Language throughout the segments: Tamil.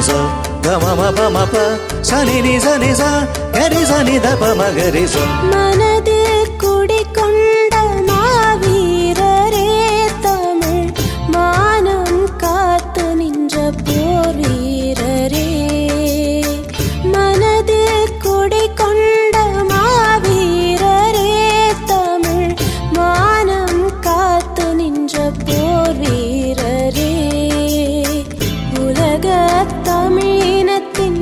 ச கம ம ப ம ப சனி நி ச நி ச கரி ச நி த ப ம கரி ச மனதில் குடிகொண்ட மாவீரரே தமிழ் மானம் காத்து நின்ற போர் வீரரே மனதில் குடிகொண்ட மாவீரரே தமிழ் மானம் காத்து நின்ற போர் வீரரே உலக தமிழினத்தின்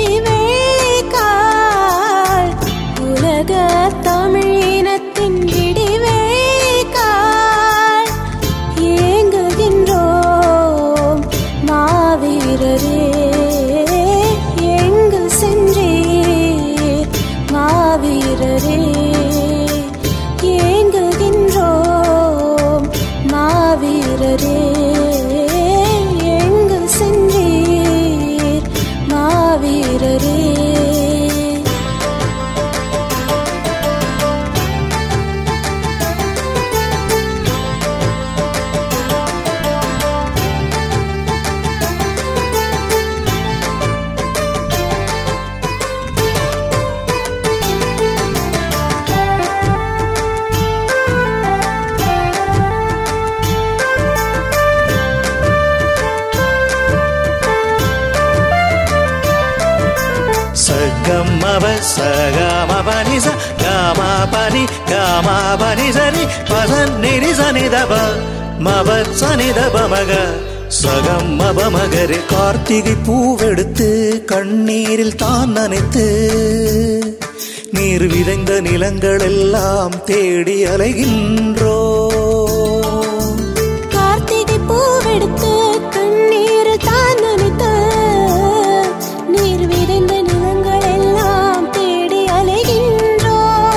விடிவேக்கால் உலக தமிழினத்தின் விடிவேக்கால் ஏங்குகின்றோம் மாவீரரே எங்கு சென்றீர் மாவீரரே ஏங்குகின்றோம் மாவீரரே எங்கு சென்றீர் மாவீரரே ச கம்ம ப ச க ம ப நி ச க ம ப நி க ம ப நி ச நி ப ச நி ரி ச நி த ப ம ப ச நி த ப ம க சகம் மப மகரு கார்த்திகை பூவெடுத்து கண்ணீரில் தான் நனைத்து நீர் விதைந்த நிலங்கள் எல்லாம் தேடி அலைகின்றோ கார்த்திகை பூவெடுத்து கண்ணீர் தான் நனைத்த நீர் விதைந்த நிலங்கள் எல்லாம் தேடி அலைகின்றோம்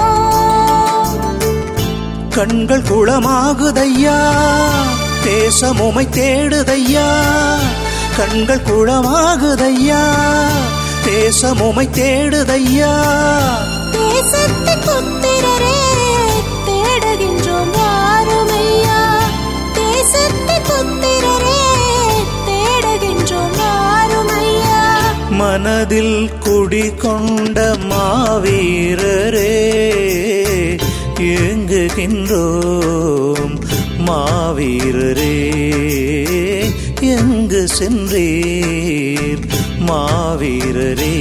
கண்கள் குளமாகுதையா தேசமுமை தேடுதையா கண்கள் குளமாகுதையா தேசமுமை தேடுதையா தேசத்தின் புத்திரரே தேடுகின்றோம் வாருமையா தேசத்தின் புத்திரரே தேடுகின்றோம் வாருமையா மனதில் குடிகொண்ட மாவீரரே ஏங்குகின்றோம் மாவீரரே எங்கு சென்றீர் மாவீரரே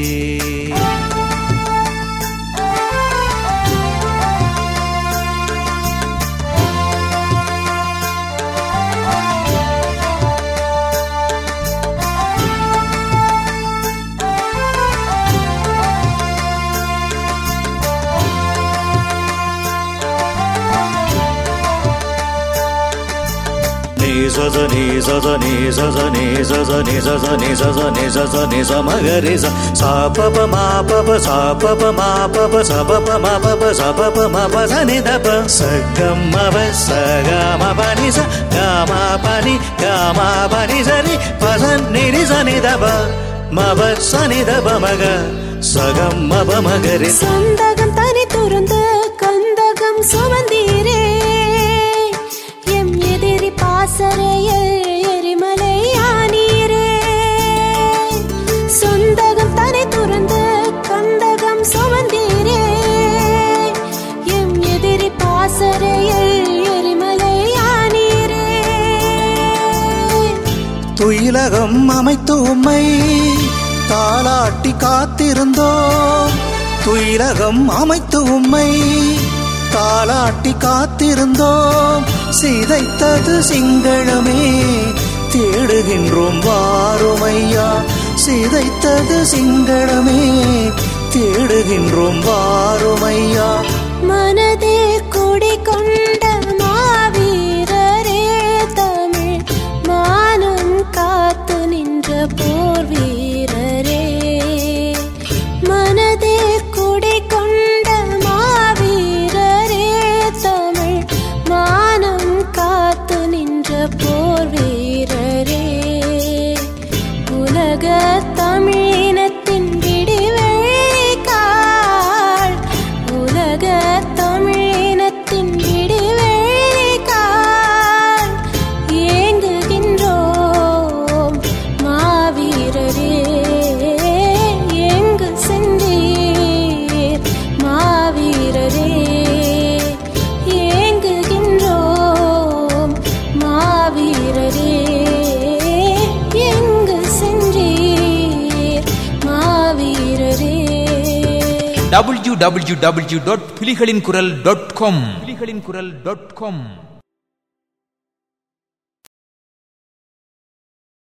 ni sa sa ni sa sa ni sa sa ni sa sa ni sa sa ni sa sa ni sa sa ni sa ma ga re sa sa pa pa ma pa pa sa pa pa ma pa pa sa pa pa ma pa pa sa pa pa ma pa sa ni da pa sa ga ma pa sa ga ma pa ni sa ga ma pa ni ga ma pa ni sa ni pa sa ni ni sa ni da pa ma pa sa ni da pa ma ga sa ga ma pa ma ga re sa சந்தகம் தனி துறந்து கந்தகம் சுமந்தீரே எம் எதிரி பாசறையில் எரிமலை ஆனீரே சொந்தகம் தனி துறந்து கந்தகம் சுமந்தீரே எம் எதிரி பாசறையில் எரிமலை ஆனீரே துயிலகம் அமைத்து உம்மை தாலாட்டி காத்திருந்தோம் துயிலகம் அமைத்து உம்மை தாலாட்டி காத்திருந்தோம் சிதைத்தது சிங்களமே தேடுகின்றோம் வாருமையா சிதைத்தது சிங்களமே தேடுகின்றோம் வாருமையா மனதே குடிகொண்ட மாவீரரே தமிழ் மானம் காத்து நின்ற போர் வீரரே மனதே குடிகொண்ட மாவீரரே தமிழ் மானம் காத்து நின்ற போர் வீரரே உலக தமிழினத்தின் விடிவெள்ளிக்கால் உலக டபிள்யூ டபிள்யூ டபிள்யூ டாட் புலிகளின் குரல் டாட் காம் புலிகளின் குரல் டாட் காம்